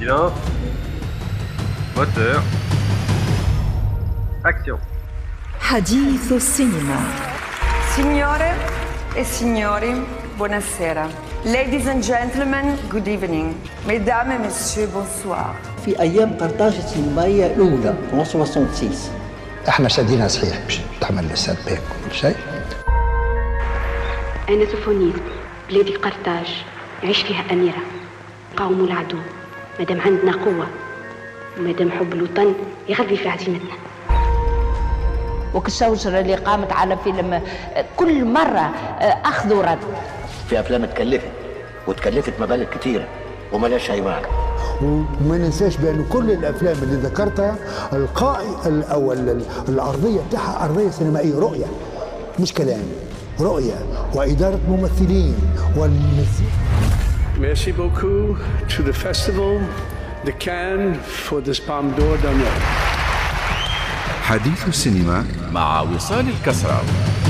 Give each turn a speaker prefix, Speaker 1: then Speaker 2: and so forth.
Speaker 1: Bien. Moteur. Action.
Speaker 2: حديث السينما
Speaker 3: Signore e signori, buonasera. Ladies and gentlemen, good evening. Mesdames et messieurs, bonsoir.
Speaker 4: في ايام قرطاج السينمائيه الاولى 1966
Speaker 5: احنا شادينا صحيح باش تعمل السباك وكل شيء
Speaker 6: أنا سوفونيس بلادي قرطاج يعيش فيها أميرة قاوموا العدو مادام عندنا قوة ومادام حب الوطن يغذي في عزيمتنا
Speaker 7: وكالشوشرة اللي قامت على فيلم كل مرة أخذ ورد
Speaker 8: في افلام اتكلفت وتكلفت مبالغ كتيره وملاش اي معنى
Speaker 9: وما ننساش بأن كل الأفلام اللي ذكرتها القائي ال- أو ال- ال- الأرضية بتاعها أرضية سينمائية رؤية مش كلام رؤية وإدارة ممثلين والمزيكا
Speaker 10: Merci beaucoup to the festival, the Cannes, for this Palme d'Or d'honneur.
Speaker 11: حديث السينما
Speaker 12: مع وصال الكسرى